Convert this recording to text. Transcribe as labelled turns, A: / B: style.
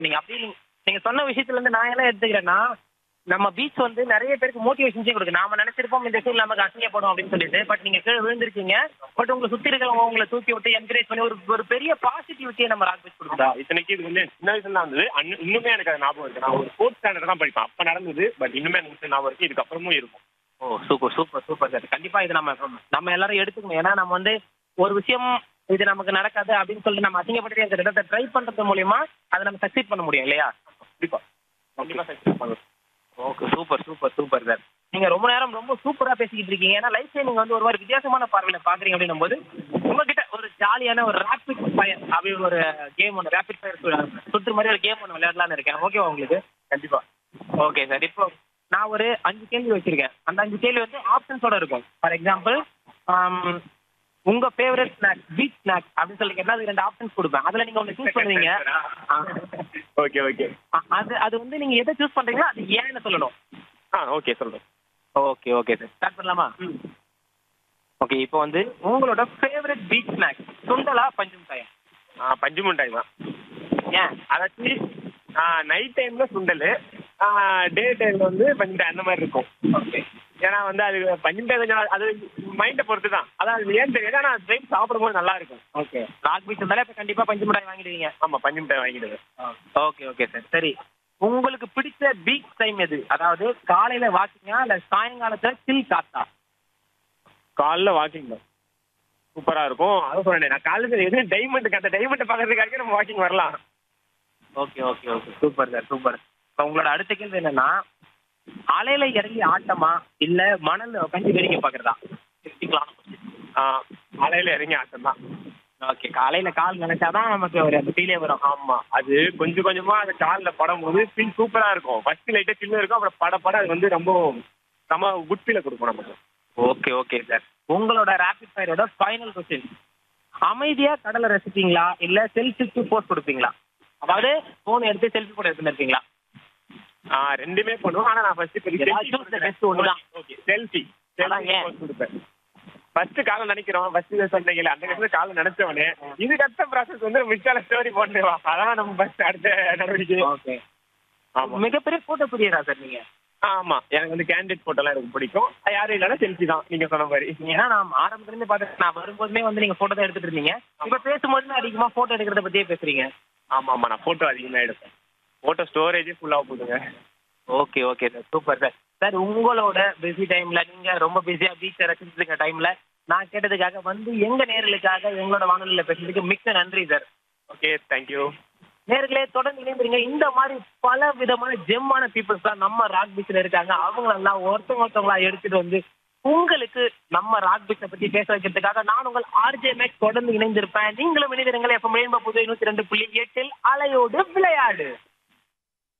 A: நீங்க அப்படி நீங்க நீங்க சொன்ன விஷயத்துல இருந்து நான் என்ன எடுத்துக்கிறேன்னா நம்ம பீச் வந்து நிறைய பேருக்கு மோட்டிவேஷன்ஸே கொடுக்கு நாம நினைச்சிருப்போம் இந்த சூழ் நமக்கு அசிங்கப்படும் அப்படின்னு சொல்லிட்டு பட் நீங்க கீழே விழுந்திருக்கீங்க பட் உங்களை சுத்தி இருக்கிறவங்க உங்களை தூக்கி விட்டு என்கரேஜ் பண்ணி ஒரு ஒரு பெரிய பாசிட்டிவிட்டியை நம்ம ராக் பீச் கொடுக்குதா
B: இத்தனைக்கு இது வந்து சின்ன வயசுல தான் இருந்தது அன்னு- இன்னுமே எனக்கு அது ஞாபகம் இருக்கு நான் ஒரு ஃபோர்த் ஸ்டாண்டர்ட் தான் படிப்பேன் அப்ப நடந்தது பட் இன்னுமே எனக்கு ஞாபகம் இருக்கு இதுக்கப்புறமும் இருக்கும்
A: oh super super super sir கண்டிப்பா இது நம்ம நம்ம எல்லாரும் எடுத்துக்கணும் ஏன்னா நம்ம வந்து ஒரு விஷயம் இது நமக்கு நடக்காது அப்படின்னு சொல்லிட்டு நம்ம அசிங்கப்பட்டு அந்த இடத்தை ட்ரை பண்றது மூலியமா அதை நம்ம சக்சீட் பண்ண முடியும் இல்லையா
B: கண்டிப்பா கண்டிப்பா சக்சஸ் பண்ணுவோம்
A: okay super super super sir நீங்க ரொம்ப நேரம் ரொம்ப சூப்பரா பேசிக்கிட்டு இருக்கீங்க ஏன்னா லைஃப்ல நீங்க வந்து ஒரு மாதிரி வித்தியாசமான பார்வையில பாக்குறீங்க அப்படின்னும் போது உங்ககிட்ட ஒரு ஜாலியான ஒரு ரேபிட் ஃபயர் அப்படி ஒரு கேம் ஒன்று ரேபிட் ஃபயர் சுற்று மாதிரி ஒரு கேம் ஒன்று விளையாடலாம்னு இருக்கேன் ஓகேவா உங்களுக்கு
B: கண்டிப்பா
A: ஓகே சார் இப்போ நான் ஒரு அஞ்சு கேள்வி வச்சிருக்கேன் அந்த அஞ்சு கேள்வி வந்து ஆப்ஷன்ஸோட இருக்கும் ஃபார் எக்ஸாம்பிள் உங்க ஃபேவரட் ஸ்நாக் பீச் ஸ்நாக் அப்படின்னு சொல்லி கேட்டா அது ரெண்டு ஆப்ஷன்ஸ் கொடுப்பேன் அதுல நீங்க ஒன்று சூஸ் பண்ணுவீங்க ஆ.
B: ஓகே ஓகே
A: அ- அது அது வந்து நீங்க எதை சூஸ் பண்றீங்களோ அது ஏன்னு சொல்லணும்
B: ஆ ஓகே சொல்றேன்
A: ஓகே ஓகே சார் ஸ்டார்ட் பண்ணலாமா ஓகே இப்போ வந்து உங்களோட ஃபேவரட் பீச் ஸ்நாக் சுண்டலா பஞ்சு மிட்டாயா
B: ஆ பஞ்சு மிட்டாய் தான்
A: ஏன்
B: அதாச்சு நைட் டைம்ல சுண்டல் டே டைம்ல வந்து பஞ்சு மிட்டாய் அந்த மாதிரி இருக்கும்
A: ஓகே
B: ஏன்னா வந்து அது பஞ்சு மிட்டாய் கொஞ்சம் அது மைண்டை பொறுத்து தான் அதான் அது ஏன் தெரியாது ஆனால் அது டைம் சாப்பிடும்போது நல்லா இருக்கும்
A: ஓகே ராக் பீச் இருந்தாலே இப்போ கண்டிப்பா பஞ்சு மிட்டாய் வாங்கிடுவீங்க
B: ஆமா பஞ்சு மிட்டாய் வாங்கிடுவேன்
A: ஓகே ஓகே சார் சரி உங்களுக்கு பிடிச்ச பீச் டைம் எது அதாவது காலையில வாக்கிங்கா இல்ல சாயங்காலத்துல சில் காத்தா
B: காலைல வாக்கிங் தான் சூப்பரா இருக்கும் அதான் சொன்னேன் நான் காலையில எது டைமண்டுக்கு அந்த டைமண்டை பார்க்கறதுக்காக நம்ம வாக்கிங் வரலாம்
A: okay okay okay super sir super இப்போ உங்களோட அடுத்த கேள்வி என்னன்னா அலையில இறங்கி ஆட்டமா இல்ல மணல்ல உட்காந்து வேடிக்கை பாக்குறதா தெரிஞ்சுக்கலாம்
B: ஆ, மலையில இறங்கி ஆட்டம் தான்
A: ஓகே காலையில கால் நினைச்சாதான் நமக்கு ஒரு அந்த ஃபீலே வரும்
B: ஆமா அது கொஞ்சம் கொஞ்சமா அந்த காலில் படும்போது ஃபீல் சூப்பரா இருக்கும் ஃபர்ஸ்ட் லைட்டா சின்ன இருக்கும் அப்புறம் பட பட அது வந்து ரொம்ப செம குட் ஃபீலை கொடுக்கும் நமக்கு
A: ஓகே ஓகே சார் உங்களோட ரேபிட் ஃபயரோட ஃபைனல் கொஸ்டின் அமைதியா கடலை ரசிப்பீங்களா இல்ல செல்ஃபிக்கு போஸ்ட் கொடுப்பீங்களா அதாவது போன் எடுத்து செல்ஃபி போட்டோ எடுத்துருக்கீங்களா
B: ஆ, ரெண்டுமே பண்ணுவோம் ஆனா நான் ஃபர்ஸ்ட்
A: ஏதாச்சும் the best ஒண்ணுதான்.
B: ஓகே செல்ஃபி
A: அதான் ஏன்?
B: கொடுப்பேன் ஃபர்ஸ்ட் காலை நினைக்கிறோம் ஃபர்ஸ்ட் சொன்னீங்கல்ல அந்த கட்டத்துல காலை நினைச்சவனே இதுக்கு அடுத்த ப்ராசஸ் வந்து மிச்சால ஸ்டோரி போட்டுருவா அதான் நம்ம ஃபர்ஸ்ட் அடுத்த நடவடிக்கை
A: ஓகே
B: ஆமா
A: மிகப்பெரிய போட்டோ பிரியரா சார் நீங்க
B: ஆமா எனக்கு வந்து கேண்டிடேட் போட்டோலாம் எனக்கு பிடிக்கும் யாரும் இல்லைன்னா செல்ஃபி தான் நீங்க சொன்ன மாதிரி
A: ஏன்னா நான் ஆரம்பத்துல இருந்து பார்த்தேன் நான் வரும்போதுமே வந்து நீங்க போட்டோ தான் எடுத்துட்டு இருந்தீங்க இப்ப பேசும்போது அதிகமா போட்டோ எடுக்கிறத பத்தியே பேசுறீங்க
B: ஆமா ஆமா நான் போட்டோ அதிகமா எடுப்பேன் போட்டோ ஸ்டோரேஜே ஃபுல்லாக போடுங்க
A: okay okay sir super sir sir உங்களோட பிஸி டைம்ல நீங்க ரொம்ப பிஸியா பீச்சை ரசிச்சுட்டு இருக்க டைம்ல நான் கேட்டதுக்காக வந்து எங்க நேர்களுக்காக எங்களோட வானொலியில பேசுறதுக்கு மிக்க நன்றி சார்
B: ஓகே தேங்க்யூ
A: நேர்களே தொடர்ந்து இணைந்திருங்க இந்த மாதிரி பல விதமான ஜெம்மான பீப்புள்ஸ் தான் நம்ம ராக் பீச்ல இருக்காங்க அவங்களெல்லாம் ஒருத்தவங்க ஒருத்தவங்களா எடுத்துட்டு வந்து உங்களுக்கு நம்ம ராக் பீச்சை பத்தி பேச வைக்கிறதுக்காக நான் உங்கள் ஆர்ஜே மேக்ஸ் தொடர்ந்து இணைந்திருப்பேன் நீங்களும் இணைந்திருங்கள் எப்ப புது நூத்தி ரெண்டு புள்ளி எட்டில் அலையோடு விளையாடு